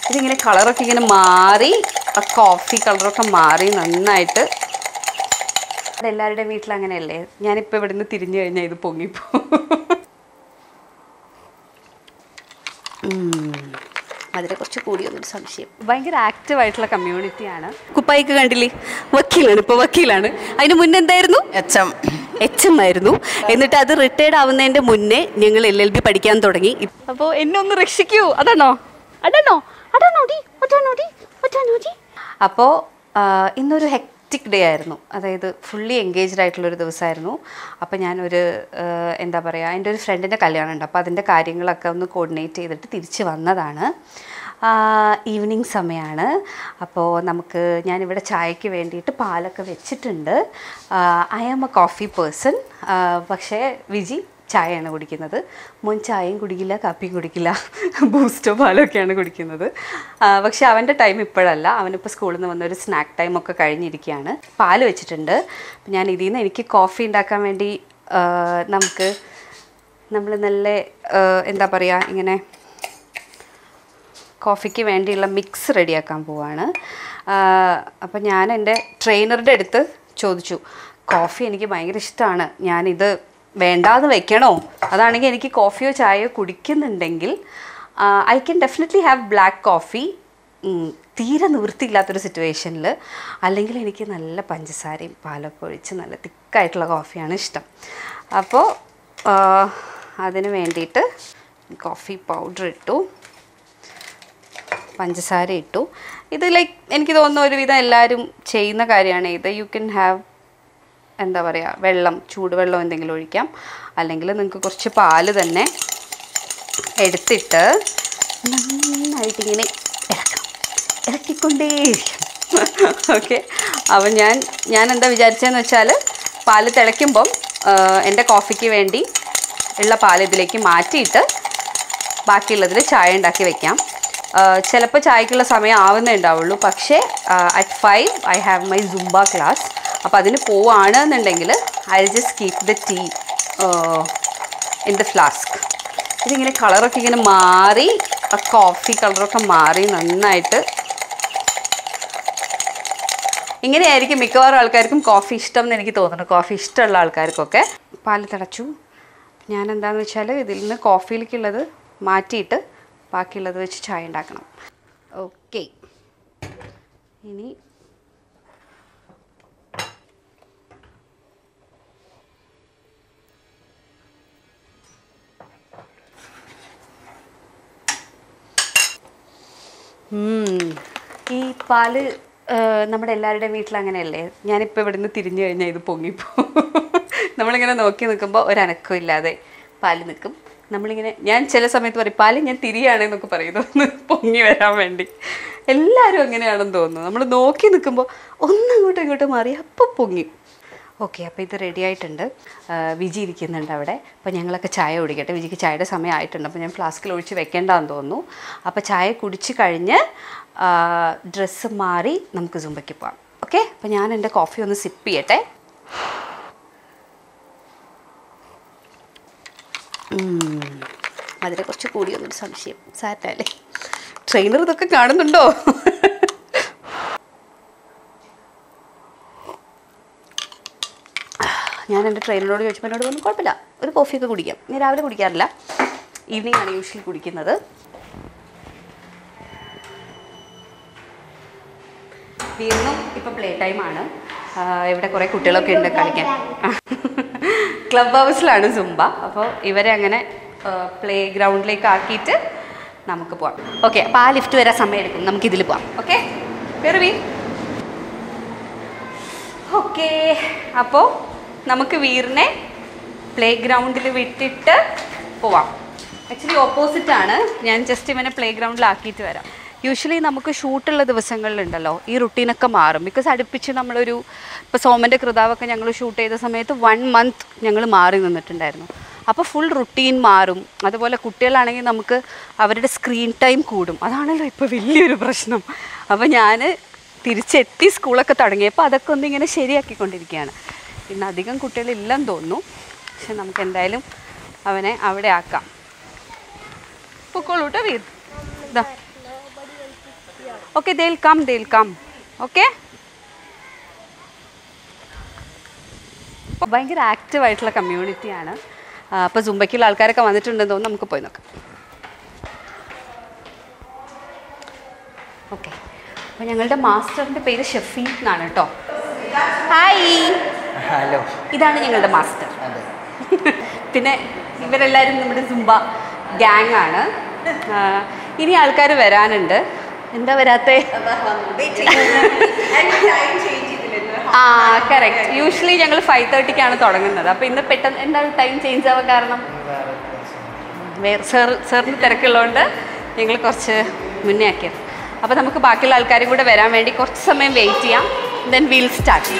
ഇതിങ്ങനെ കളറൊക്കെ ഇങ്ങനെ മാറി ആ കോഫി കളറൊക്കെ മാറി നന്നായിട്ട് ഇവിടെ എല്ലാവരുടെയും വീട്ടിൽ അങ്ങനെയല്ലേ ഞാനിപ്പോൾ ഇവിടുന്ന് തിരിഞ്ഞു കഴിഞ്ഞാൽ ഇത് പൊങ്ങിപ്പോ അതിനെ കുറച്ച് കൂടിയൊന്നൊരു സംശയം ഭയങ്കര ആക്റ്റീവ് ആയിട്ടുള്ള കമ്മ്യൂണിറ്റിയാണ് കുപ്പായിക്ക് കണ്ടില്ലേ വക്കീലാണ് ഇപ്പോൾ വക്കീലാണ് അതിന് മുന്നേ എന്തായിരുന്നു എച്ച് എം എച്ച് എം ആയിരുന്നു എന്നിട്ട് അത് റിട്ടയർഡ് ആവുന്നതിന്റെ മുന്നേ ഞങ്ങൾ എൽ എൽ ബി പഠിക്കാൻ തുടങ്ങി അപ്പോൾ എന്നെ ഒന്ന് രക്ഷിക്കൂ അതാണോ അതാണോ അതാണോടി അതാണോടി അതാണോടി അപ്പോൾ ഇന്നൊരു ഹെക്റ്റിക് ഡേ ആയിരുന്നു അതായത് ഫുള്ളി എൻഗേജ്ഡ് ആയിട്ടുള്ളൊരു ദിവസമായിരുന്നു അപ്പോൾ ഞാനൊരു ആ, എന്താ പറയുക എൻ്റെ ഒരു ഫ്രണ്ടിൻ്റെ കല്യാണം ഉണ്ട് അപ്പോൾ അതിൻ്റെ കാര്യങ്ങളൊക്കെ ഒന്ന് കോർഡിനേറ്റ് ചെയ്തിട്ട് തിരിച്ച് വന്നതാണ് ഈവനിങ് സമയമാണ് അപ്പോൾ നമുക്ക് ഞാനിവിടെ ചായക്ക് വേണ്ടിയിട്ട് പാലൊക്കെ വെച്ചിട്ടുണ്ട് I am a coffee person പക്ഷേ വിജി ചായയാണ് കുടിക്കുന്നത് മോൻ ചായയും കുടിക്കില്ല കാപ്പിയും കുടിക്കില്ല ബൂസ്റ്റോ പാലൊക്കെയാണ് കുടിക്കുന്നത് ആ, പക്ഷേ അവൻ്റെ ടൈം ഇപ്പോഴല്ല അവനിപ്പോൾ സ്കൂളിൽ നിന്ന് വന്ന ഒരു സ്നാക്ക് ടൈം ഒക്കെ കഴിഞ്ഞിരിക്കുകയാണ് പാല് വെച്ചിട്ടുണ്ട് അപ്പം ഞാൻ ഇതിൽ നിന്ന് എനിക്ക് കോഫി ഉണ്ടാക്കാൻ വേണ്ടി ആ, നമുക്ക് നമ്മൾ നല്ല ആ, എന്താ പറയുക ഇങ്ങനെ കോഫിക്ക് വേണ്ടിയുള്ള മിക്സ് റെഡിയാക്കാൻ പോവാണ് അപ്പം ഞാൻ എൻ്റെ ട്രെയിനറുടെ അടുത്ത് ചോദിച്ചു കോഫി എനിക്ക് ഭയങ്കര ഇഷ്ടമാണ് ഞാനിത് വേണ്ടാന്ന് വെക്കണോ അതാണെങ്കിൽ എനിക്ക് കോഫിയോ ചായയോ കുടിക്കുന്നുണ്ടെങ്കിൽ I can definitely have black coffee തീരെ നിവൃത്തിയില്ലാത്തൊരു സിറ്റുവേഷനിൽ അല്ലെങ്കിൽ എനിക്ക് നല്ല പഞ്ചസാരയും പാലൊക്കെ ഒഴിച്ച് നല്ല തിക്കായിട്ടുള്ള കോഫിയാണ് ഇഷ്ടം അപ്പോൾ അതിന് വേണ്ടിയിട്ട് കോഫി പൗഡർ ഇട്ടു പഞ്ചസാര ഇട്ടു ഇത് ലൈക്ക് എനിക്ക് തോന്നുന്നു ഒരുവിധം എല്ലാവരും ചെയ്യുന്ന കാര്യമാണ് ഇത് യു ക്യാൻ ഹാവ് എന്താ പറയുക വെള്ളം ചൂടുവെള്ളം എന്തെങ്കിലും ഒഴിക്കാം അല്ലെങ്കിൽ നിങ്ങൾക്ക് കുറച്ച് പാല് തന്നെ എടുത്തിട്ട് നന്നായിട്ട് ഇങ്ങനെ ഇറക്കണം ഇറക്കിക്കൊണ്ടേയിരിക്കണം ഓക്കെ അപ്പം ഞാൻ ഞാൻ എന്താ വിചാരിച്ചതെന്ന് വെച്ചാൽ പാല് തിളയ്ക്കുമ്പം ആ, എൻ്റെ കോഫിക്ക് വേണ്ടി ഉള്ള പാൽ ഇതിലേക്ക് മാറ്റിയിട്ട് ബാക്കിയുള്ളതിൽ ചായ ഉണ്ടാക്കി വെക്കാം ചിലപ്പോൾ ചായക്കുള്ള സമയം ആവുന്നേ ഉണ്ടാവുള്ളൂ പക്ഷേ at five I have my Zumba class അപ്പോൾ അതിന് പോവാണ് എന്നുണ്ടെങ്കിൽ I just keep the tea in the flask ഇതിങ്ങനെ കളറൊക്കെ ഇങ്ങനെ മാറി ആ കോഫി കളറൊക്കെ മാറി നന്നായിട്ട് ഇങ്ങനെയായിരിക്കും മിക്കവാറും ആൾക്കാർക്കും കോഫി ഇഷ്ടം എന്ന് എനിക്ക് തോന്നുന്നു കോഫി ഇഷ്ടമുള്ള ആൾക്കാർക്കൊക്കെ പാല് തിളച്ചു ഞാൻ എന്താണെന്ന് വെച്ചാൽ ഇതിൽ നിന്ന് കോഫിയിലേക്കുള്ളത് മാറ്റിയിട്ട് ബാക്കിയുള്ളത് വെച്ച് ചായ ഉണ്ടാക്കണം ഓക്കെ ഇനി ഉം. ഈ പാല് ആ, നമ്മുടെ എല്ലാവരുടെയും വീട്ടിൽ അങ്ങനെയല്ലേ ഞാനിപ്പോൾ ഇവിടുന്ന് തിരിഞ്ഞു കഴിഞ്ഞാൽ ഇത് പൊങ്ങിപ്പോ നമ്മളിങ്ങനെ നോക്കി നിൽക്കുമ്പോൾ ഒരനക്കം ഇല്ലാതെ പാല് നിൽക്കും നമ്മളിങ്ങനെ ഞാൻ ചില സമയത്ത് പറയും പാല് ഞാൻ തിരിയാണെന്നൊക്കെ പറയുന്നു ഒന്ന് പൊങ്ങി വരാൻ വേണ്ടി എല്ലാവരും അങ്ങനെയാണെന്ന് തോന്നുന്നു നമ്മൾ നോക്കി നിൽക്കുമ്പോൾ ഒന്നങ്ങോട്ടും ഇങ്ങോട്ടും മാറി അപ്പം പൊങ്ങി ഓക്കെ അപ്പോൾ ഇത് റെഡി ആയിട്ടുണ്ട് ആ, വിജി ഇരിക്കുന്നുണ്ട് അവിടെ അപ്പോൾ ഞങ്ങളൊക്കെ ചായ കുടിക്കട്ടെ വിജിക്ക് ചായയുടെ സമയമായിട്ടുണ്ട് അപ്പോൾ ഞാൻ ഫ്ലാസ്കിൽ ഒഴിച്ച് വെക്കേണ്ടതെന്ന് തോന്നുന്നു അപ്പോൾ ചായ കുടിച്ച് കഴിഞ്ഞ് ഡ്രസ്സ് മാറി നമുക്ക് സുംബയ്ക്ക് പോകാം ഓക്കെ അപ്പോൾ ഞാൻ എൻ്റെ കോഫി ഒന്ന് സിപ്പ് ചെയ്യട്ടെ ഉം. അതിനെ കുറച്ച് കൂടിയൊന്നൊരു സംശയം സാറ്റല്ലേ ട്രെയിനർ ഇതൊക്കെ കാണുന്നുണ്ടോ ഞാൻ എൻ്റെ ട്രെയിനറോട് ചോദിച്ചപ്പോൾ എന്നോട് പറഞ്ഞു കുഴപ്പമില്ല ഒരു കോഫിയൊക്കെ കുടിക്കാം ഞാൻ രാവിലെ കുടിക്കാറില്ല ഈവനിങ് ആണ് യൂഷ്വലി കുടിക്കുന്നത് വീണ്ടും ഇപ്പോൾ പ്ലേ ടൈമാണ് ഇവിടെ കുറേ കുട്ടികളൊക്കെ ഉണ്ട് കളിക്കാൻ ക്ലബ് ഹൗസിലാണ് സുംബ അപ്പോൾ ഇവരെ അങ്ങനെ പ്ലേ ഗ്രൗണ്ടിലേക്ക് ആക്കിയിട്ട് നമുക്ക് പോവാം ഓക്കെ അപ്പോൾ ആ ലിഫ്റ്റ് വരാൻ സമയം എടുക്കും നമുക്ക് ഇതിൽ പോവാം ഓക്കെ വേറെ വീ ഓക്കെ അപ്പോൾ നമുക്ക് വീറിനെ പ്ലേ ഗ്രൗണ്ടിൽ വിട്ടിട്ട് പോവാം ആക്ച്വലി ഓപ്പോസിറ്റ് ആണ് ഞാൻ ജസ്റ്റ് ഇവനെ പ്ലേ ഗ്രൗണ്ടിലാക്കിയിട്ട് വരാം യൂഷ്വലി നമുക്ക് ഷൂട്ടുള്ള ദിവസങ്ങളിലുണ്ടല്ലോ ഈ റുട്ടീനൊക്കെ മാറും ബിക്കോസ് അടുപ്പിച്ച് നമ്മളൊരു ഇപ്പോൾ സോമൻ്റെ കൃതാവൊക്കെ ഞങ്ങൾ ഷൂട്ട് ചെയ്ത സമയത്ത് വൺ മന്ത് ഞങ്ങൾ മാറി നിന്നിട്ടുണ്ടായിരുന്നു അപ്പോൾ ഫുൾ റുട്ടീൻ മാറും അതുപോലെ കുട്ടികളാണെങ്കിൽ നമുക്ക് അവരുടെ സ്ക്രീൻ ടൈം കൂടും അതാണല്ലോ ഇപ്പോൾ വലിയൊരു പ്രശ്നം അപ്പോൾ ഞാൻ തിരിച്ചെത്തി സ്കൂളൊക്കെ തുടങ്ങിയപ്പോൾ അതൊക്കെ ഒന്ന് ഇങ്ങനെ ശരിയാക്കിക്കൊണ്ടിരിക്കുകയാണ് പിന്നെ അധികം കുട്ടികളില്ലെന്ന് തോന്നുന്നു പക്ഷെ നമുക്ക് എന്തായാലും അവനെ അവിടെ ആക്കാം പൊക്കോളൂ കേട്ടോ വീർ ഇതാ ഓക്കെ ദേൽ കം ദേൽ കം ഓക്കെ ഭയങ്കര ആക്റ്റീവ് ആയിട്ടുള്ള കമ്മ്യൂണിറ്റിയാണ് അപ്പോൾ സുംബയ്ക്കുള്ള ആൾക്കാരൊക്കെ വന്നിട്ടുണ്ടെന്ന് തോന്നുന്നു നമുക്ക് പോയി നോക്കാം ഓക്കെ അപ്പോൾ ഞങ്ങളുടെ മാസ്റ്ററിൻ്റെ പേര് ഷെഫീഖ് എന്നാണ് കേട്ടോ ഹായ് ഹലോ ഇതാണ് ഞങ്ങളുടെ മാസ്റ്റർ അതെ പിന്നെ ഇവരെല്ലാവരും നമ്മുടെ സുംബ ഗ്യാങ് ആണ് ആ, ഇനി ആൾക്കാർ വരാനുണ്ട് എന്താ വരാത്തേ ആ കറക്റ്റ് യൂഷ്വലി ഞങ്ങൾ ഫൈവ് തേർട്ടിക്കാണ് തുടങ്ങുന്നത് അപ്പോൾ ഇന്ന് പെട്ടെന്ന് എന്താണ് ടൈം ചേഞ്ച് ആവാൻ കാരണം വേറെ സാർ സാറിന് തിരക്കുള്ളതുകൊണ്ട് ഞങ്ങൾ കുറച്ച് മുന്നേ ആക്കിയത് അപ്പോൾ നമുക്ക് ബാക്കിയുള്ള ആൾക്കാരും കൂടെ വരാൻ വേണ്ടി കുറച്ച് സമയം വെയിറ്റ് ചെയ്യാം ദെൻ വീൽ സ്റ്റാർട്ട്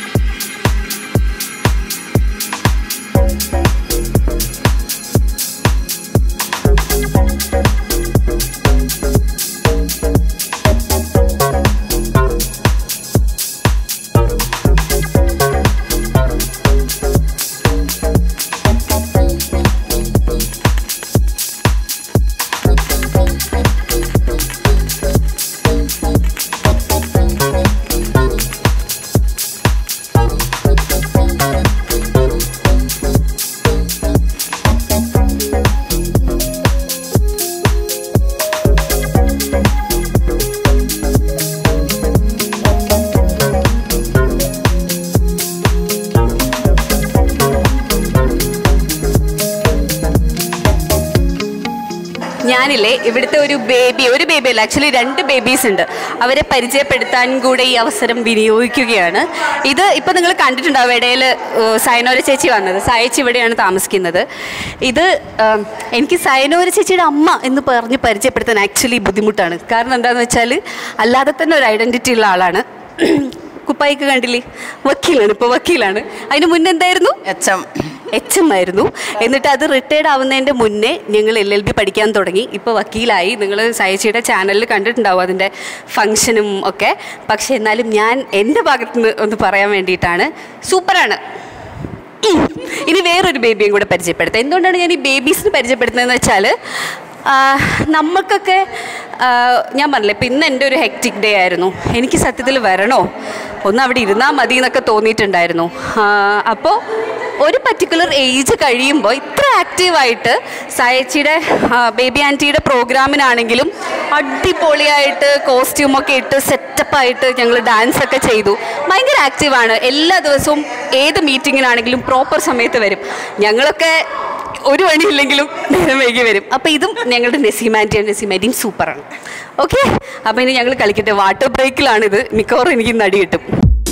ഞാനില്ലേ ഇവിടുത്തെ ഒരു ബേബി ഒരു ബേബി അല്ല ആക്ച്വലി രണ്ട് ബേബീസ് ഉണ്ട് അവരെ പരിചയപ്പെടുത്താൻ കൂടെ ഈ അവസരം വിനിയോഗിക്കുകയാണ് ഇത് ഇപ്പം നിങ്ങൾ കണ്ടിട്ടുണ്ടാവും ഇടയിൽ സൈനോര ചേച്ചി വന്നത് സായച്ചി ഇവിടെയാണ് താമസിക്കുന്നത് ഇത് ഉം, എനിക്ക് സൈനോര ചേച്ചിയുടെ അമ്മ എന്ന് പറഞ്ഞ് പരിചയപ്പെടുത്താൻ ആക്ച്വലി ബുദ്ധിമുട്ടാണ് കാരണം എന്താണെന്ന് വെച്ചാൽ അല്ലാതെ തന്നെ ഒരു ഐഡൻറ്റിറ്റി ഉള്ള ആളാണ് കുപ്പായിക്ക് കണ്ടില്ലേ വക്കീലാണ് ഇപ്പോൾ വക്കീലാണ് അതിന് മുന്നേ എന്തായിരുന്നു എച്ച് എം എച്ച് എം ആയിരുന്നു എന്നിട്ട് അത് റിട്ടയർഡ് ആവുന്നതിൻ്റെ മുന്നേ ഞങ്ങൾ എൽ എൽ ബി പഠിക്കാൻ തുടങ്ങി ഇപ്പോൾ വക്കീലായി നിങ്ങൾ സയച്ചിയുടെ ചാനലിൽ കണ്ടിട്ടുണ്ടാവും അതിൻ്റെ ഫങ്ഷനും ഒക്കെ പക്ഷേ എന്നാലും ഞാൻ എൻ്റെ ഭാഗത്ത് നിന്ന് ഒന്ന് പറയാൻ വേണ്ടിയിട്ടാണ് സൂപ്പറാണ് ഉം. ഇനി വേറൊരു ബേബിയും കൂടെ പരിചയപ്പെടുത്താം എന്തുകൊണ്ടാണ് ഞാൻ ഈ ബേബീസിന് പരിചയപ്പെടുത്തുന്നതെന്ന് വെച്ചാൽ നമുക്കൊക്കെ ആ, ഞാൻ പറഞ്ഞില്ലേ ഇപ്പം ഇന്ന് എൻ്റെ ഒരു ഹെക്റ്റിക് ഡേ ആയിരുന്നു എനിക്ക് സത്യത്തിൽ വരണോ ഒന്ന് അവിടെ ഇരുന്നാൽ മതി എന്നൊക്കെ തോന്നിയിട്ടുണ്ടായിരുന്നു അപ്പോൾ ഒരു പർട്ടിക്കുലർ ഏജ് കഴിയുമ്പോൾ ഇത്ര ആക്റ്റീവായിട്ട് സായച്ചിയുടെ ബേബി ആൻറ്റിയുടെ പ്രോഗ്രാമിനാണെങ്കിലും അടിപൊളിയായിട്ട് കോസ്റ്റ്യൂമൊക്കെ ഇട്ട് സെറ്റപ്പായിട്ട് ഞങ്ങൾ ഡാൻസ് ഒക്കെ ചെയ്തു ഭയങ്കര ആക്റ്റീവാണ് എല്ലാ ദിവസവും ഏത് മീറ്റിങ്ങിനാണെങ്കിലും പ്രോപ്പർ സമയത്ത് വരും ഞങ്ങളൊക്കെ ഒരു പണിയില്ലെങ്കിലും നേരം വൈകി വരും അപ്പോൾ ഇതും ഞങ്ങളുടെ നെസിമാൻറ്റിയാണ് നെസിമാൻറ്റിയും സൂപ്പറാണ് ഓക്കെ അപ്പോൾ ഇനി ഞങ്ങൾ കളിക്കട്ടെ വാട്ടർ ബ്രേക്കിലാണിത് മിക്കവാറും എനിക്ക് നടി കിട്ടും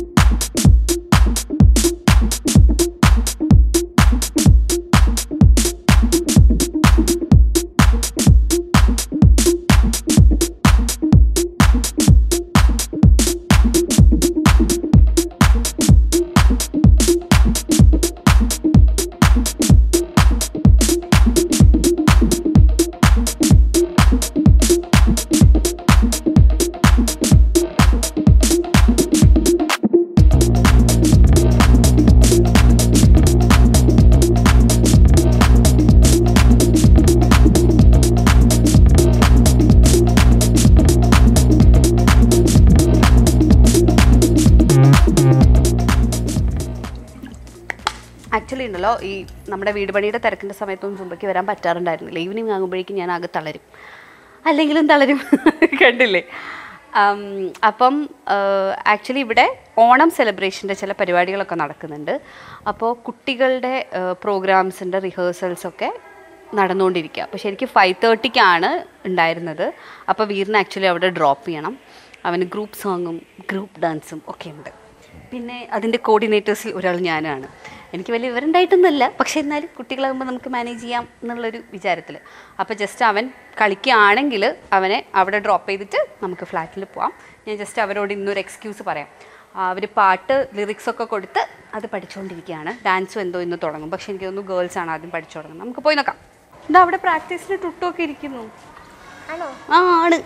ആക്ച്വലി ഉണ്ടല്ലോ ഈ നമ്മുടെ വീട് പണിയുടെ തിരക്കിൻ്റെ സമയത്തൊന്നും സുമ്പയ്ക്ക് വരാൻ പറ്റാറുണ്ടായിരുന്നില്ല ഈവനിങ് ആകുമ്പോഴേക്കും ഞാൻ ആകെ തളരും അല്ലെങ്കിലും തളരും കണ്ടില്ലേ ആം, അപ്പം ആക്ച്വലി ഇവിടെ ഓണം സെലിബ്രേഷൻ്റെ ചില പരിപാടികളൊക്കെ നടക്കുന്നുണ്ട് അപ്പോൾ കുട്ടികളുടെ പ്രോഗ്രാംസിൻ്റെ റിഹേഴ്സൽസൊക്കെ നടന്നുകൊണ്ടിരിക്കുക അപ്പോൾ ശരിക്കും ഫൈവ് തേർട്ടിക്കാണ് ഉണ്ടായിരുന്നത് അപ്പോൾ വീറിനെ ആക്ച്വലി അവിടെ ഡ്രോപ്പ് ചെയ്യണം അവന് ഗ്രൂപ്പ് സോങ്ങും ഗ്രൂപ്പ് ഡാൻസും ഒക്കെ ഉണ്ട് പിന്നെ അതിൻ്റെ കോർഡിനേറ്റേഴ്സിൽ ഒരാൾ ഞാനാണ് എനിക്ക് വലിയ വിവരമുണ്ടായിട്ടൊന്നുമല്ല പക്ഷേ എന്നാലും കുട്ടികളാകുമ്പോൾ നമുക്ക് മാനേജ് ചെയ്യാം എന്നുള്ളൊരു വിചാരത്തിൽ അപ്പോൾ ജസ്റ്റ് അവൻ കളിക്കുകയാണെങ്കിൽ അവനെ അവിടെ ഡ്രോപ്പ് ചെയ്തിട്ട് നമുക്ക് ഫ്ലാറ്റിൽ പോവാം ഞാൻ ജസ്റ്റ് അവരോട് ഇന്നൊരു എക്സ്ക്യൂസ് പറയാം അവർ പാട്ട് ലിറിക്സ് ഒക്കെ കൊടുത്ത് അത് പഠിച്ചുകൊണ്ടിരിക്കുകയാണ് ഡാൻസും എന്തോ ഇന്ന് തുടങ്ങും പക്ഷേ എനിക്ക് തോന്നുന്നു ഗേൾസ് ആണ് ആദ്യം പഠിച്ചു തുടങ്ങുന്നത് നമുക്ക് പോയി നോക്കാം എന്താ അവിടെ പ്രാക്ടീസിന് ടുട്ടൊക്കെ ഇരിക്കുന്നു ആണോ ആ ആണ്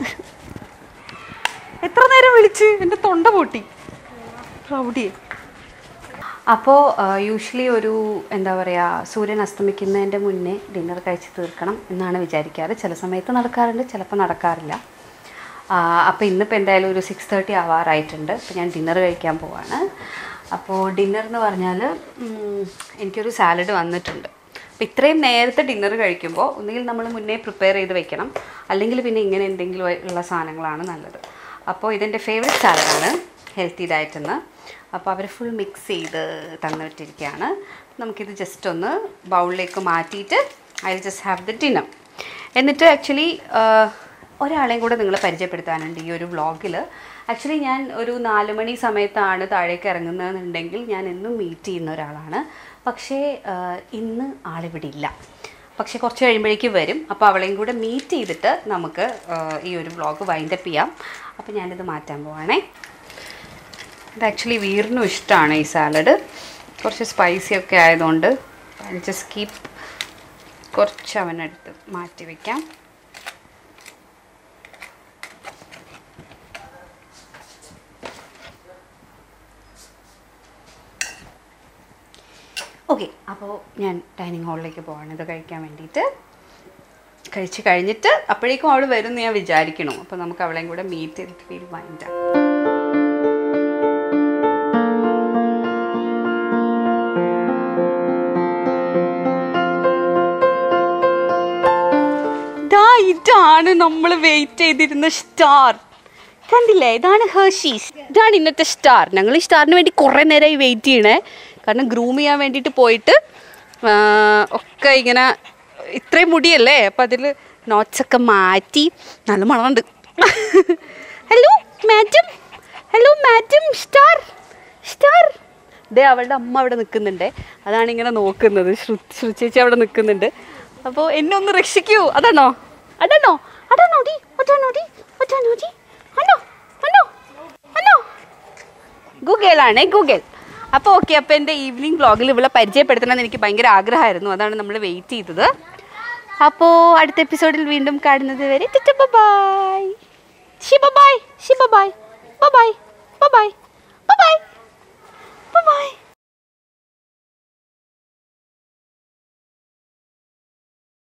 എത്ര നേരം വിളിച്ച് എൻ്റെ തൊണ്ട പൊട്ടി റൗഡിയെ അപ്പോൾ യൂഷ്വലി ഒരു എന്താ പറയുക സൂര്യൻ അസ്തമിക്കുന്നതിൻ്റെ മുന്നേ ഡിന്നർ കഴിച്ച് തീർക്കണം എന്നാണ് വിചാരിക്കാറ് ചില സമയത്ത് നടക്കാറുണ്ട് ചിലപ്പോൾ നടക്കാറില്ല അപ്പോൾ ഇന്നിപ്പോൾ എന്തായാലും ഒരു സിക്സ് തേർട്ടി ആവാറായിട്ടുണ്ട് അപ്പോൾ ഞാൻ ഡിന്നർ കഴിക്കാൻ പോവാണ് അപ്പോൾ ഡിന്നർ എന്ന് പറഞ്ഞാൽ ഉം, എനിക്കൊരു സാലഡ് വന്നിട്ടുണ്ട് അപ്പോൾ ഇത്രയും നേരത്തെ ഡിന്നർ കഴിക്കുമ്പോൾ ഒന്നുകിൽ നമ്മൾ മുന്നേ പ്രിപ്പയർ ചെയ്ത് വെക്കണം അല്ലെങ്കിൽ പിന്നെ ഇങ്ങനെ എന്തെങ്കിലും ഉള്ള സാധനങ്ങളാണ് നല്ലത് അപ്പോൾ ഇതെൻ്റെ ഫേവറേറ്റ് സാലഡാണ് ഹെൽത്തി ഡയറ്റ് എന്ന് അപ്പോൾ അവർ ഫുൾ മിക്സ് ചെയ്ത് തന്നിട്ടിരിക്കുകയാണ് നമുക്കിത് ജസ്റ്റ് ഒന്ന് ബൗളിലേക്ക് മാറ്റിയിട്ട് I just have the dinner എന്നിട്ട് ആക്ച്വലി ഒരാളെയും കൂടെ നിങ്ങളെ പരിചയപ്പെടുത്താനുണ്ട് ഈ ഒരു വ്ളോഗിൽ ആക്ച്വലി ഞാൻ ഒരു നാല് മണി സമയത്താണ് താഴേക്ക് ഇറങ്ങുന്നതെന്നുണ്ടെങ്കിൽ ഞാൻ എന്നും മീറ്റ് ചെയ്യുന്ന ഒരാളാണ് പക്ഷേ ആ, ഇന്ന് ആളിവിടെ ഇല്ല പക്ഷേ കുറച്ച് കഴിയുമ്പോഴേക്ക് വരും അപ്പോൾ അവളെയും കൂടെ മീറ്റ് ചെയ്തിട്ട് നമുക്ക് ആ, ഈ ഒരു വ്ളോഗ് വൈൻഡപ്പ് ചെയ്യാം അപ്പോൾ ഞാനിത് മാറ്റാൻ പോവാണേ ഇത് ആക്ച്വലി വീറിനും ഇഷ്ടമാണ് ഈ സാലഡ് കുറച്ച് സ്പൈസി ഒക്കെ ആയതുകൊണ്ട് ജസ്റ്റ് കീപ്പ് കുറച്ച് അവനെടുത്ത് മാറ്റി വയ്ക്കാം ഓക്കെ അപ്പോൾ ഞാൻ ഡൈനിങ് ഹാളിലേക്ക് പോവാണ് ഇത് കഴിക്കാൻ വേണ്ടിയിട്ട് കഴിച്ച് കഴിഞ്ഞിട്ട് അപ്പോഴേക്കും അവൾ വരും എന്ന് ഞാൻ വിചാരിക്കണം അപ്പോൾ നമുക്ക് അവളെയും കൂടെ മീറ്റ് ചെയ്തിട്ട് ഫീൽ മൈൻഡാണ് ദാ ഇതാണ് നമ്മൾ വെയിറ്റ് ചെയ്തിരുന്ന സ്റ്റാർ കണ്ടില്ലേ ഇതാണ് ഹേർഷീസ് ഇതാണ് ഇന്നത്തെ സ്റ്റാർ ഞങ്ങൾ ഈ സ്റ്റാറിന് വേണ്ടി കുറേ നേരമായി വെയിറ്റ് ചെയ്യണേ കാരണം ഗ്രൂം ചെയ്യാൻ വേണ്ടിയിട്ട് പോയിട്ട് ആ, ഒക്കെ ഇങ്ങനെ ഇത്രയും മുടിയല്ലേ അപ്പം അതിൽ നോട്ട്സ് ഒക്കെ മാറ്റി നല്ല മണമുണ്ട് hello madam hello madam star star ദേ അവളുടെ അമ്മ അവിടെ നിൽക്കുന്നുണ്ട് അതാണ് ഇങ്ങനെ നോക്കുന്നത് ശ്രു ശ്രു ചേച്ചി അവിടെ നിൽക്കുന്നുണ്ട് അപ്പോൾ എന്നെ ഒന്ന് രക്ഷിക്കൂ അതാണോ അതാണോ അതാണോ ഡി അതാണോ ഡി അതാണോ ഡി അണോ അണോ അണോ ഗൂഗിളാണ് ഗൂഗിൾ അപ്പോൾ ഓക്കെ അപ്പോൾ എൻ്റെ ഈവനിങ് വ്ളോഗിൽ ഇവളെ പരിചയപ്പെടുത്തണമെന്ന് എനിക്ക് ഭയങ്കര ആഗ്രഹമായിരുന്നു അതാണ് നമ്മൾ വെയിറ്റ് ചെയ്തത് അപ്പോൾ അടുത്ത എപ്പിസോഡിൽ വീണ്ടും കാണുന്നത് വരെ ബൈ ശിബ ബൈ ശിബ bye bye bye bye by